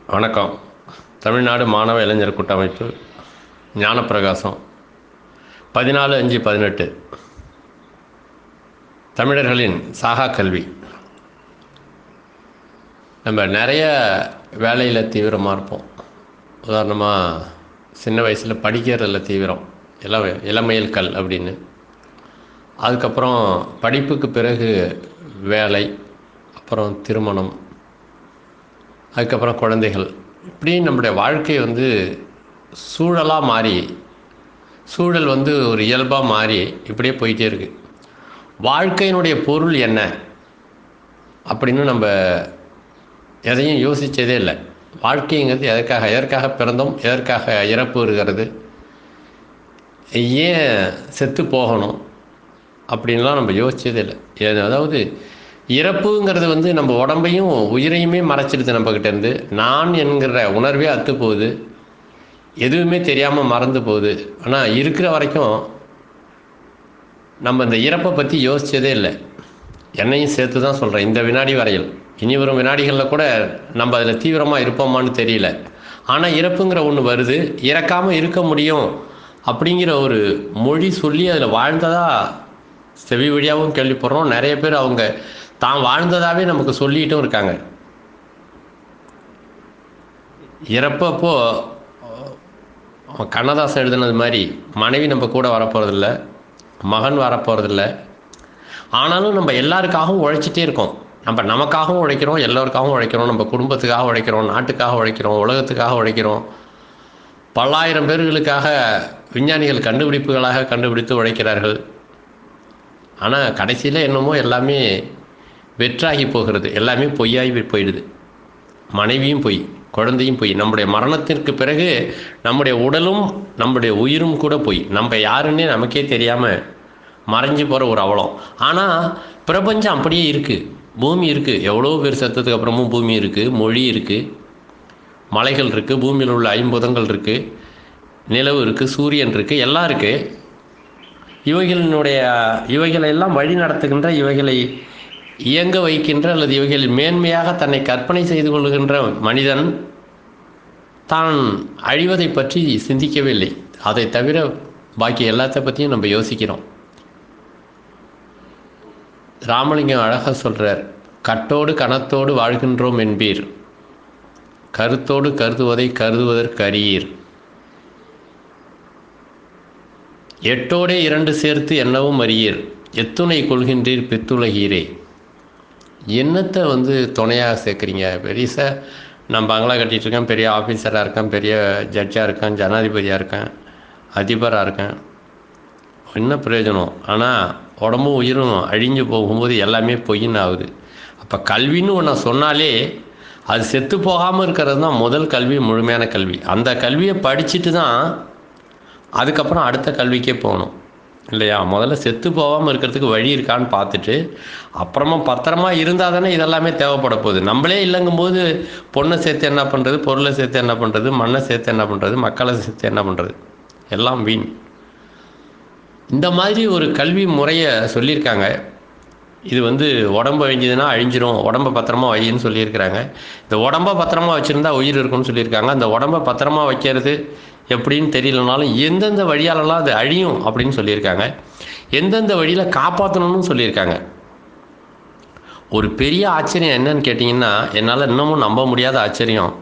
வணக்கம் தமிழ்நாடு மாணவ இளைஞர் கூட்டமைப்பு ஞானப்பிரகாசம் பதினாலு அஞ்சு பதினெட்டு தமிழர்களின் சாகா கல்வி நம்ம நிறைய வேலையில் தீவிரமாக இருப்போம் உதாரணமாக சின்ன வயசில் படிக்கிறதுல தீவிரம் இள இளமையல் கல் அப்படின்னு அதுக்கப்புறம் படிப்புக்கு பிறகு வேலை அப்புறம் திருமணம் அதுக்கப்புறம் குழந்தைகள் இப்படி நம்முடைய வாழ்க்கை வந்து சூழலாக மாறி சூழல் வந்து ஒரு இயல்பாக மாறி இப்படியே போயிட்டே இருக்கு வாழ்க்கையினுடைய பொருள் என்ன அப்படின்னு நம்ம எதையும் யோசித்ததே இல்லை வாழ்க்கைங்கிறது எதற்காக எதற்காக பிறந்தோம் எதற்காக இறப்பு வருகிறது ஏன் செத்து போகணும் அப்படின்லாம் நம்ம யோசிச்சதே இல்லை ஏ- அதாவது இறப்புங்கிறது வந்து நம்ம உடம்பையும் உயிரையுமே மறைச்சிடுது நம்மக்கிட்ட இருந்து நான் என்கிற உணர்வே அத்து போகுது எதுவுமே தெரியாமல் மறந்து போகுது ஆனால் இருக்கிற வரைக்கும் நம்ம இந்த இறப்பை பற்றி யோசிச்சதே இல்லை என்னையும் சேர்த்து தான் சொல்கிறேன் இந்த வினாடி வரையில் இனி வரும் வினாடிகளில் கூட நம்ம அதில் தீவிரமாக இருப்போமான்னு தெரியல ஆனால் இறப்புங்கிற ஒன்று வருது இறக்காமல் இருக்க முடியும் அப்படிங்கிற ஒரு மொழி சொல்லி அதில் வாழ்ந்ததா செவி வழியாகவும் கேள்விப்படுறோம் நிறைய பேர் அவங்க தான் வாழ்ந்ததாகவே நமக்கு சொல்லிட்டும் இருக்காங்க இறப்பப்போ கண்ணதாசன் எழுதுனது மாதிரி மனைவி நம்ம கூட வரப்போகிறதில்ல மகன் வரப்போகிறதில்ல ஆனாலும் நம்ம எல்லாருக்காகவும் உழைச்சிட்டே இருக்கோம் நம்ம நமக்காகவும் உழைக்கிறோம் எல்லோருக்காகவும் உழைக்கிறோம் நம்ம குடும்பத்துக்காக உழைக்கிறோம் நாட்டுக்காக உழைக்கிறோம் உலகத்துக்காக உழைக்கிறோம் பல்லாயிரம் பேர்களுக்காக விஞ்ஞானிகள் கண்டுபிடிப்புகளாக கண்டுபிடித்து உழைக்கிறார்கள் ஆனால் கடைசியில் என்னமோ எல்லாமே வெற்றாகி போகிறது எல்லாமே பொய்யாகி போயிடுது மனைவியும் பொய் குழந்தையும் பொய் நம்முடைய மரணத்திற்கு பிறகு நம்முடைய உடலும் நம்முடைய உயிரும் கூட பொய் நம்ம யாருன்னே நமக்கே தெரியாமல் மறைஞ்சு போகிற ஒரு அவலம் ஆனால் பிரபஞ்சம் அப்படியே இருக்குது பூமி இருக்குது எவ்வளோ பேர் செத்ததுக்கு அப்புறமும் பூமி இருக்குது மொழி இருக்குது மலைகள் இருக்குது பூமியில் உள்ள ஐம்புதங்கள் இருக்குது நிலவு இருக்குது சூரியன் இருக்குது எல்லாம் இருக்குது இவைகளினுடைய இவைகளை எல்லாம் வழி நடத்துகின்ற இவைகளை இயங்க வைக்கின்ற அல்லது இவைகளில் மேன்மையாக தன்னை கற்பனை செய்து கொள்கின்ற மனிதன் தான் அழிவதை பற்றி சிந்திக்கவே இல்லை அதை தவிர பாக்கி எல்லாத்த பற்றியும் நம்ம யோசிக்கிறோம் ராமலிங்கம் அழகாக சொல்கிறார் கட்டோடு கணத்தோடு வாழ்கின்றோம் என்பீர் கருத்தோடு கருதுவதை கருதுவதற்கு அறியீர் எட்டோடே இரண்டு சேர்த்து என்னவும் அறியீர் எத்துணை கொள்கின்றீர் பித்துலகீரே என்னத்தை வந்து துணையாக சேர்க்குறீங்க பெரிசா நான் பங்களா கட்டிகிட்டு இருக்கேன் பெரிய ஆஃபீஸராக இருக்கேன் பெரிய ஜட்ஜாக இருக்கேன் ஜனாதிபதியாக இருக்கேன் அதிபராக இருக்கேன் என்ன பிரயோஜனம் ஆனால் உடம்பும் உயிரும் அழிஞ்சு போகும்போது எல்லாமே பொய்ன்னு ஆகுது அப்போ கல்வின்னு ஒன்று சொன்னாலே அது செத்து போகாமல் இருக்கிறது தான் முதல் கல்வி முழுமையான கல்வி அந்த கல்வியை படிச்சுட்டு தான் அதுக்கப்புறம் அடுத்த கல்விக்கே போகணும் இல்லையா முதல்ல செத்து போகாமல் இருக்கிறதுக்கு வழி இருக்கான்னு பார்த்துட்டு அப்புறமா பத்திரமா இருந்தால் தானே இதெல்லாமே தேவைப்பட போகுது நம்மளே இல்லைங்கும்போது பொண்ணை சேர்த்து என்ன பண்ணுறது பொருளை சேர்த்து என்ன பண்ணுறது மண்ணை சேர்த்து என்ன பண்ணுறது மக்களை சேர்த்து என்ன பண்ணுறது எல்லாம் வீண் இந்த மாதிரி ஒரு கல்வி முறையை சொல்லியிருக்காங்க இது வந்து உடம்பு அழிஞ்சதுன்னா அழிஞ்சிரும் உடம்ப பத்திரமா வையின்னு சொல்லியிருக்கிறாங்க இந்த உடம்ப பத்திரமா வச்சுருந்தா உயிர் இருக்கும்னு சொல்லியிருக்காங்க அந்த உடம்ப பத்திரமா வைக்கிறது எப்படின்னு தெரியலனாலும் எந்தெந்த வழியாலலாம் அது அழியும் அப்படின்னு சொல்லியிருக்காங்க எந்தெந்த வழியில் காப்பாற்றணும்னு சொல்லியிருக்காங்க ஒரு பெரிய ஆச்சரியம் என்னன்னு கேட்டிங்கன்னா என்னால் இன்னமும் நம்ப முடியாத ஆச்சரியம்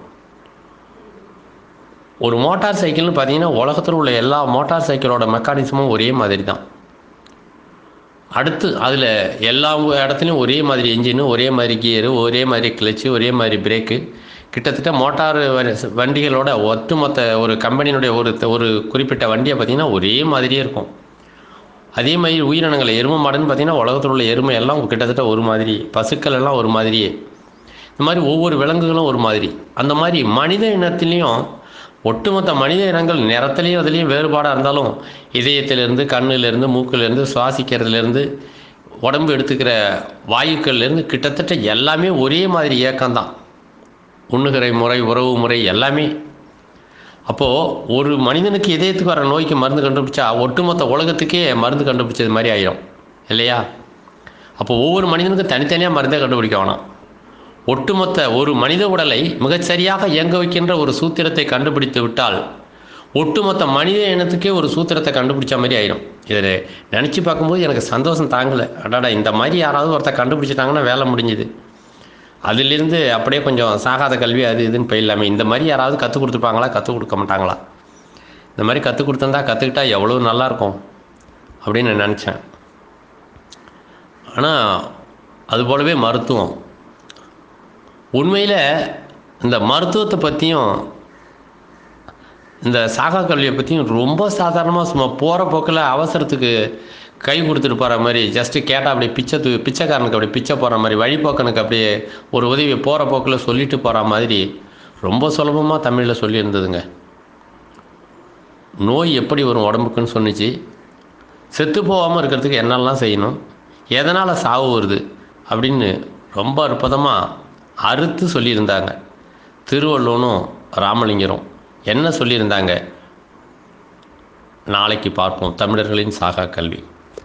ஒரு மோட்டார் சைக்கிள்னு பார்த்தீங்கன்னா உலகத்தில் உள்ள எல்லா மோட்டார் சைக்கிளோட மெக்கானிசமும் ஒரே மாதிரி தான் அடுத்து அதில் எல்லா இடத்துலையும் ஒரே மாதிரி என்ஜினு ஒரே மாதிரி கியரு ஒரே மாதிரி கிளச்சு ஒரே மாதிரி பிரேக்கு கிட்டத்தட்ட மோட்டார் வ- வண்டிகளோட ஒட்டுமொத்த ஒரு கம்பெனியினுடைய ஒரு ஒரு குறிப்பிட்ட வண்டியை பார்த்திங்கன்னா ஒரே மாதிரியே இருக்கும் அதே மாதிரி உயிரினங்கள் எருமை மாடுன்னு பார்த்தீங்கன்னா உலகத்தில் உள்ள எருமை எல்லாம் கிட்டத்தட்ட ஒரு மாதிரி பசுக்கள் எல்லாம் ஒரு மாதிரியே இந்த மாதிரி ஒவ்வொரு விலங்குகளும் ஒரு மாதிரி அந்த மாதிரி மனித இனத்திலையும் ஒட்டுமொத்த மனித இனங்கள் நிறத்துலேயும் அதுலேயும் வேறுபாடாக இருந்தாலும் இதயத்திலேருந்து கண்ணிலேருந்து மூக்கிலேருந்து சுவாசிக்கிறதுலேருந்து உடம்பு எடுத்துக்கிற வாயுக்கள்லேருந்து கிட்டத்தட்ட எல்லாமே ஒரே மாதிரி இயக்கம்தான் உண்ணுகிறை முறை உறவு முறை எல்லாமே அப்போது ஒரு மனிதனுக்கு இதயத்துக்கு வர நோய்க்கு மருந்து கண்டுபிடிச்சா ஒட்டுமொத்த உலகத்துக்கே மருந்து கண்டுபிடிச்சது மாதிரி ஆயிடும் இல்லையா அப்போ ஒவ்வொரு மனிதனுக்கும் தனித்தனியாக மருந்தே கண்டுபிடிக்க வேணாம் ஒட்டுமொத்த ஒரு மனித உடலை மிகச்சரியாக இயங்க வைக்கின்ற ஒரு சூத்திரத்தை கண்டுபிடித்து விட்டால் ஒட்டுமொத்த மனித இனத்துக்கே ஒரு சூத்திரத்தை கண்டுபிடிச்ச மாதிரி ஆயிடும் இதை நினச்சி பார்க்கும்போது எனக்கு சந்தோஷம் தாங்கலை அடாடா இந்த மாதிரி யாராவது ஒருத்தர் கண்டுபிடிச்சிட்டாங்கன்னா வேலை முடிஞ்சுது அதிலிருந்து அப்படியே கொஞ்சம் சாகாத கல்வி அது இதுன்னு போயிடலாமே இந்த மாதிரி யாராவது கற்றுக் கொடுத்துருப்பாங்களா கற்றுக் கொடுக்க மாட்டாங்களா இந்த மாதிரி கற்றுக் கொடுத்துருந்தா கற்றுக்கிட்டா எவ்வளோ நல்லாயிருக்கும் அப்படின்னு நான் நினச்சேன் ஆனால் அது போலவே மருத்துவம் உண்மையில் இந்த மருத்துவத்தை பற்றியும் இந்த சாகா கல்வியை பற்றியும் ரொம்ப சாதாரணமாக சும்மா போகிற போக்கில் அவசரத்துக்கு கை கொடுத்துட்டு போகிற மாதிரி ஜஸ்ட்டு கேட்டால் அப்படியே பிச்சை தூ பிச்சைக்காரனுக்கு அப்படியே பிச்சை போகிற மாதிரி வழிபோக்கனுக்கு அப்படியே ஒரு உதவி போகிற போக்கில் சொல்லிட்டு போகிற மாதிரி ரொம்ப சுலபமாக தமிழில் சொல்லியிருந்ததுங்க நோய் எப்படி வரும் உடம்புக்குன்னு சொன்னிச்சு செத்து போகாமல் இருக்கிறதுக்கு என்னெல்லாம் செய்யணும் எதனால் சாவு வருது அப்படின்னு ரொம்ப அற்புதமாக அறுத்து சொல்லியிருந்தாங்க திருவள்ளுவனும் ராமலிங்கரும் என்ன சொல்லியிருந்தாங்க நாளைக்கு பார்ப்போம் தமிழர்களின் சாகா கல்வி